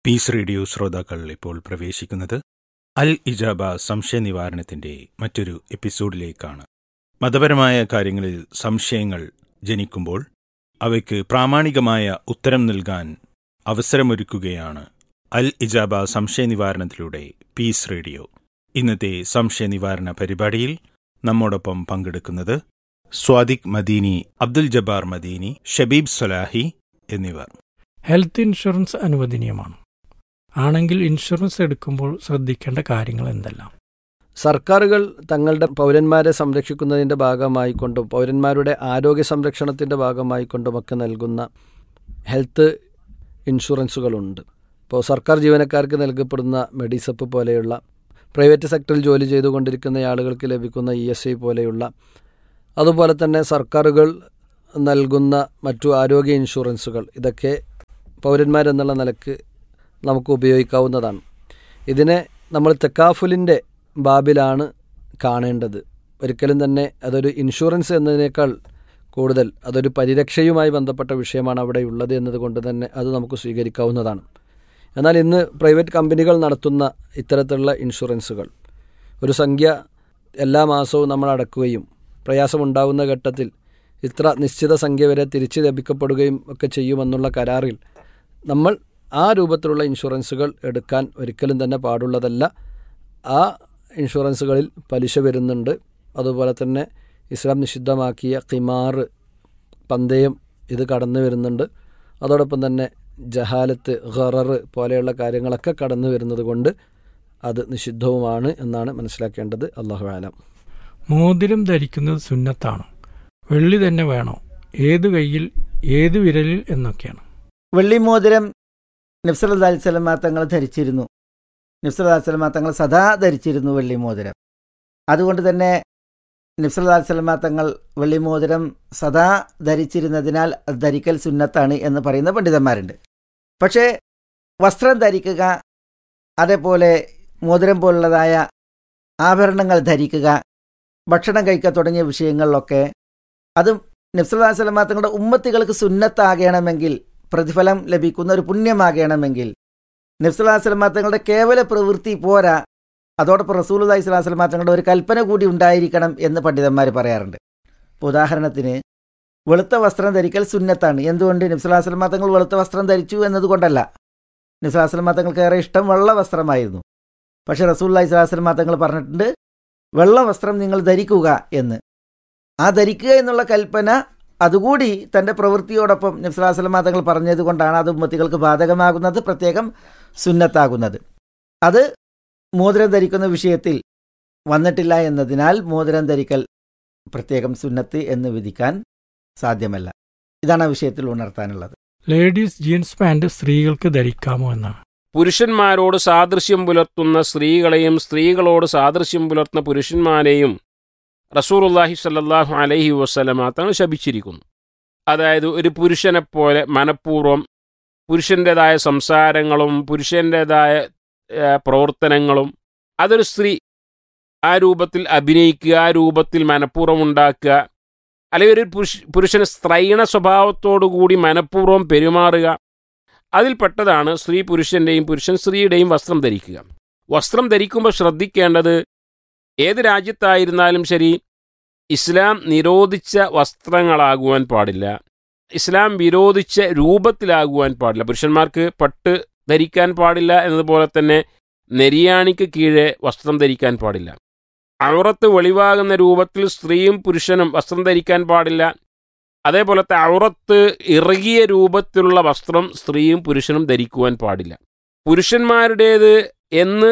piece radio ശ്രോതാക്കൾ ഇപ്പോൾ പ്രവേശിക്കുന്നത് അൽ ഇജാബ സംശയ നിവാരണത്തിന്റെ മറ്റൊരു എപ്പിസോഡിലേക്കാണ് മതപരമായ കാര്യങ്ങളിൽ സംശയങ്ങൾ ജനിക്കുമ്പോൾ അവയ്ക്ക് പ്രാമാണികമായ ഉത്തരം നൽകാൻ അവസരമൊരുക്കുകയാണ് അൽ ഇജാബ സംശയ നിവാരണത്തിലൂടെ പീസ് റേഡിയോ ഇന്നത്തെ സംശയ നിവാരണ പരിപാടിയിൽ നമ്മോടൊപ്പം പങ്കെടുക്കുന്നത് സ്വാദിഖ് മദീനി അബ്ദുൽ ജബ്ബാർ മദീനി ഷബീബ് സലാഹി എന്നിവർ ഹെൽത്ത് ഇൻഷുറൻസ് അനുവദനീയമാണ് ആണെങ്കിൽ ഇൻഷുറൻസ് എടുക്കുമ്പോൾ ശ്രദ്ധിക്കേണ്ട കാര്യങ്ങൾ എന്തെല്ലാം സർക്കാരുകൾ തങ്ങളുടെ പൗരന്മാരെ സംരക്ഷിക്കുന്നതിൻ്റെ ഭാഗമായിക്കൊണ്ടും പൗരന്മാരുടെ ആരോഗ്യ സംരക്ഷണത്തിൻ്റെ ഭാഗമായിക്കൊണ്ടുമൊക്കെ നൽകുന്ന ഹെൽത്ത് ഇൻഷുറൻസുകളുണ്ട് ഇപ്പോൾ സർക്കാർ ജീവനക്കാർക്ക് നൽകപ്പെടുന്ന മെഡിസപ്പ് പോലെയുള്ള പ്രൈവറ്റ് സെക്ടറിൽ ജോലി ചെയ്തുകൊണ്ടിരിക്കുന്ന ആളുകൾക്ക് ലഭിക്കുന്ന ഇ എസ് ഐ പോലെയുള്ള അതുപോലെ തന്നെ സർക്കാരുകൾ നൽകുന്ന മറ്റു ആരോഗ്യ ഇൻഷുറൻസുകൾ ഇതൊക്കെ പൗരന്മാരെന്നുള്ള നിലക്ക് നമുക്ക് ഉപയോഗിക്കാവുന്നതാണ് ഇതിനെ നമ്മൾ തെക്കാഫുലിൻ്റെ ബാബിലാണ് കാണേണ്ടത് ഒരിക്കലും തന്നെ അതൊരു ഇൻഷുറൻസ് എന്നതിനേക്കാൾ കൂടുതൽ അതൊരു പരിരക്ഷയുമായി ബന്ധപ്പെട്ട വിഷയമാണ് അവിടെ ഉള്ളത് എന്നതുകൊണ്ട് തന്നെ അത് നമുക്ക് സ്വീകരിക്കാവുന്നതാണ് എന്നാൽ ഇന്ന് പ്രൈവറ്റ് കമ്പനികൾ നടത്തുന്ന ഇത്തരത്തിലുള്ള ഇൻഷുറൻസുകൾ ഒരു സംഖ്യ എല്ലാ മാസവും നമ്മൾ അടക്കുകയും പ്രയാസമുണ്ടാകുന്ന ഘട്ടത്തിൽ ഇത്ര നിശ്ചിത സംഖ്യ വരെ തിരിച്ചു ലഭിക്കപ്പെടുകയും ഒക്കെ ചെയ്യുമെന്നുള്ള കരാറിൽ നമ്മൾ ആ രൂപത്തിലുള്ള ഇൻഷുറൻസുകൾ എടുക്കാൻ ഒരിക്കലും തന്നെ പാടുള്ളതല്ല ആ ഇൻഷുറൻസുകളിൽ പലിശ വരുന്നുണ്ട് അതുപോലെ തന്നെ ഇസ്ലാം നിഷിദ്ധമാക്കിയ കിമാർ പന്തയം ഇത് കടന്നു വരുന്നുണ്ട് അതോടൊപ്പം തന്നെ ജഹാലത്ത് ഖറർ പോലെയുള്ള കാര്യങ്ങളൊക്കെ കടന്നു വരുന്നത് കൊണ്ട് അത് നിഷിദ്ധവുമാണ് എന്നാണ് മനസ്സിലാക്കേണ്ടത് അള്ളാഹു ആലം മോതിരം ധരിക്കുന്നത് സുന്നത്താണ് വെള്ളി തന്നെ വേണോ ഏത് കയ്യിൽ ഏത് വിരലിൽ എന്നൊക്കെയാണ് വെള്ളിമോതിരം നബ്സല്ലാ അലിസ്ലമ തങ്ങൾ ധരിച്ചിരുന്നു നബ്സല്ലാ അലിസ്ലമ തങ്ങൾ സദാ ധരിച്ചിരുന്നു വെള്ളിമോതിരം അതുകൊണ്ട് തന്നെ നബ്സല്ലാ അലിസ്ലമ തങ്ങൾ വെള്ളിമോതിരം സദാ ധരിച്ചിരുന്നതിനാൽ അത് ധരിക്കൽ സുന്നത്താണ് എന്ന് പറയുന്ന പണ്ഡിതന്മാരുണ്ട് പക്ഷേ വസ്ത്രം ധരിക്കുക അതേപോലെ മോതിരം പോലുള്ളതായ ആഭരണങ്ങൾ ധരിക്കുക ഭക്ഷണം കഴിക്കുക തുടങ്ങിയ വിഷയങ്ങളിലൊക്കെ അത് നബ്സല്ലാ സ്വലമ തങ്ങളുടെ ഉമ്മത്തികൾക്ക് സുന്നത്താകണമെങ്കിൽ പ്രതിഫലം ലഭിക്കുന്ന ഒരു പുണ്യമാകണമെങ്കിൽ നബ്സല്ലാ സ്വലമ തങ്ങളുടെ കേവല പ്രവൃത്തി പോരാ അതോടൊപ്പം റസൂൽ അലൈഹി സ്വലാ സ്വലമ തങ്ങളുടെ ഒരു കൽപ്പന കൂടി ഉണ്ടായിരിക്കണം എന്ന് പണ്ഡിതന്മാർ പറയാറുണ്ട് ഇപ്പോൾ ഉദാഹരണത്തിന് വെളുത്ത വസ്ത്രം ധരിക്കൽ സുന്നത്താണ് എന്തുകൊണ്ട് നബ്സല്ലാ സ്വലമ തങ്ങൾ വെളുത്ത വസ്ത്രം ധരിച്ചു എന്നതുകൊണ്ടല്ല നബ്സല്ലാ സ്വലമ തങ്ങൾക്ക് ഏറെ ഇഷ്ടം വെള്ള വസ്ത്രമായിരുന്നു പക്ഷേ റസൂൽ അലൈഹി സ്വലാ സ്വലമ തങ്ങൾ പറഞ്ഞിട്ടുണ്ട് വെള്ള വസ്ത്രം നിങ്ങൾ ധരിക്കുക എന്ന് ആ ധരിക്കുക എന്നുള്ള കൽപ്പന അതുകൂടി തൻ്റെ പ്രവൃത്തിയോടൊപ്പം നബ്സലാസ്ലമ തങ്ങൾ പറഞ്ഞത് കൊണ്ടാണ് അത് ഉമ്മത്തികൾക്ക് ബാധകമാകുന്നത് പ്രത്യേകം സുന്നത്താകുന്നത് അത് മോതിരം ധരിക്കുന്ന വിഷയത്തിൽ വന്നിട്ടില്ല എന്നതിനാൽ മോതിരം ധരിക്കൽ പ്രത്യേകം സുന്നത്ത് എന്ന് വിധിക്കാൻ സാധ്യമല്ല ഇതാണ് ആ വിഷയത്തിൽ ഉണർത്താനുള്ളത് ലേഡീസ് ജീൻസ് പാൻറ് സ്ത്രീകൾക്ക് ധരിക്കാമോ എന്നാണ് പുരുഷന്മാരോട് സാദൃശ്യം പുലർത്തുന്ന സ്ത്രീകളെയും സ്ത്രീകളോട് സാദൃശ്യം പുലർത്തുന്ന പുരുഷന്മാരെയും റസൂറുല്ലാഹി സല്ലാഹു അലൈഹി വസ്ലമ തങ്ങൾ ശപിച്ചിരിക്കുന്നു അതായത് ഒരു പുരുഷനെപ്പോലെ മനഃപൂർവ്വം പുരുഷൻ്റെതായ സംസാരങ്ങളും പുരുഷൻ്റെതായ പ്രവർത്തനങ്ങളും അതൊരു സ്ത്രീ ആ രൂപത്തിൽ അഭിനയിക്കുക ആ രൂപത്തിൽ മനഃപൂർവ്വം ഉണ്ടാക്കുക അല്ലെങ്കിൽ ഒരു പുരുഷ പുരുഷന് സ്ത്രൈണ സ്വഭാവത്തോടുകൂടി മനഃപൂർവ്വം പെരുമാറുക അതിൽപ്പെട്ടതാണ് സ്ത്രീ പുരുഷൻ്റെയും പുരുഷൻ സ്ത്രീയുടെയും വസ്ത്രം ധരിക്കുക വസ്ത്രം ധരിക്കുമ്പോൾ ശ്രദ്ധിക്കേണ്ടത് ഏത് രാജ്യത്തായിരുന്നാലും ശരി ഇസ്ലാം നിരോധിച്ച വസ്ത്രങ്ങളാകുവാൻ പാടില്ല ഇസ്ലാം വിരോധിച്ച രൂപത്തിലാകുവാൻ പാടില്ല പുരുഷന്മാർക്ക് പട്ട് ധരിക്കാൻ പാടില്ല എന്നതുപോലെ തന്നെ നെരിയാണിക്ക് കീഴെ വസ്ത്രം ധരിക്കാൻ പാടില്ല ഔറത്ത് വെളിവാകുന്ന രൂപത്തിൽ സ്ത്രീയും പുരുഷനും വസ്ത്രം ധരിക്കാൻ പാടില്ല അതേപോലത്തെ ഔറത്ത് ഇറുകിയ രൂപത്തിലുള്ള വസ്ത്രം സ്ത്രീയും പുരുഷനും ധരിക്കുവാൻ പാടില്ല പുരുഷന്മാരുടേത് എന്ന്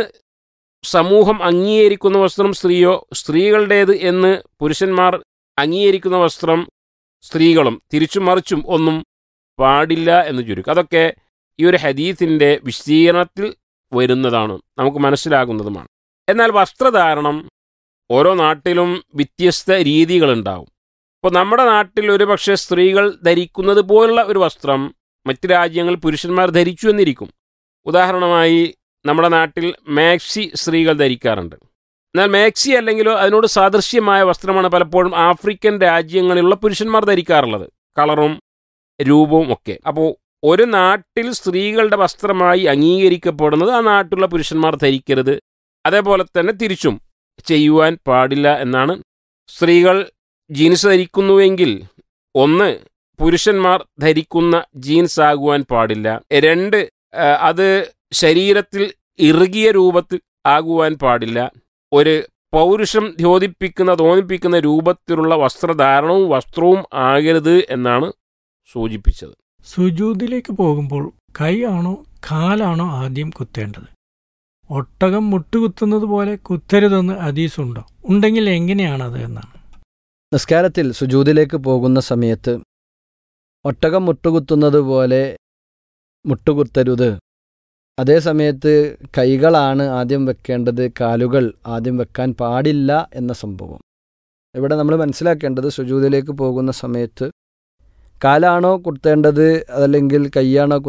സമൂഹം അംഗീകരിക്കുന്ന വസ്ത്രം സ്ത്രീയോ സ്ത്രീകളുടേത് എന്ന് പുരുഷന്മാർ അംഗീകരിക്കുന്ന വസ്ത്രം സ്ത്രീകളും തിരിച്ചും മറിച്ചും ഒന്നും പാടില്ല എന്ന് ചുരുക്കം അതൊക്കെ ഈ ഒരു ഹദീസിൻ്റെ വിശദീകരണത്തിൽ വരുന്നതാണ് നമുക്ക് മനസ്സിലാകുന്നതുമാണ് എന്നാൽ വസ്ത്രധാരണം ഓരോ നാട്ടിലും വ്യത്യസ്ത രീതികളുണ്ടാവും ഇപ്പോൾ നമ്മുടെ നാട്ടിൽ ഒരു പക്ഷേ സ്ത്രീകൾ ധരിക്കുന്നത് പോലുള്ള ഒരു വസ്ത്രം മറ്റ് രാജ്യങ്ങൾ പുരുഷന്മാർ ധരിച്ചു എന്നിരിക്കും ഉദാഹരണമായി നമ്മുടെ നാട്ടിൽ മാക്സി സ്ത്രീകൾ ധരിക്കാറുണ്ട് എന്നാൽ മാക്സി അല്ലെങ്കിലോ അതിനോട് സാദൃശ്യമായ വസ്ത്രമാണ് പലപ്പോഴും ആഫ്രിക്കൻ രാജ്യങ്ങളിലുള്ള പുരുഷന്മാർ ധരിക്കാറുള്ളത് കളറും രൂപവും ഒക്കെ അപ്പോൾ ഒരു നാട്ടിൽ സ്ത്രീകളുടെ വസ്ത്രമായി അംഗീകരിക്കപ്പെടുന്നത് ആ നാട്ടിലുള്ള പുരുഷന്മാർ ധരിക്കരുത് അതേപോലെ തന്നെ തിരിച്ചും ചെയ്യുവാൻ പാടില്ല എന്നാണ് സ്ത്രീകൾ ജീൻസ് ധരിക്കുന്നുവെങ്കിൽ ഒന്ന് പുരുഷന്മാർ ധരിക്കുന്ന ജീൻസ് ആകുവാൻ പാടില്ല രണ്ട് ആ, അത് ശരീരത്തിൽ ഇറുകിയ രൂപത്തിൽ ആകുവാൻ പാടില്ല ഒരു പൗരുഷം ദ്യോതിപ്പിക്കുന്ന തോന്നിപ്പിക്കുന്ന രൂപത്തിലുള്ള വസ്ത്രധാരണവും വസ്ത്രവും ആകരുത് എന്നാണ് സൂചിപ്പിച്ചത് സുജൂദിലേക്ക് പോകുമ്പോൾ കൈ ആണോ കാലാണോ ആദ്യം കുത്തേണ്ടത് ഒട്ടകം മുട്ടുകുത്തുന്നത് പോലെ കുത്തരുതെന്ന് ഹദീസുണ്ടോ ഉണ്ടെങ്കിൽ എങ്ങനെയാണത് എന്നാണ് നിസ്കാരത്തിൽ സുജൂദിലേക്ക് പോകുന്ന സമയത്ത് ഒട്ടകം മുട്ടുകുത്തുന്നത് പോലെ മുട്ടുകുത്തരുത് അതേ സമയത്ത് കൈകളാണ് ആദ്യം വെക്കേണ്ടത് കാലുകൾ ആദ്യം വെക്കാൻ പാടില്ല എന്ന സംഭവം ഇവിടെ നമ്മൾ മനസ്സിലാക്കേണ്ടത് സുജൂദിലേക്ക് പോകുന്ന സമയത്ത് കാലാണോ കുത്തേണ്ടത് അതല്ലെങ്കിൽ കൈയാണോ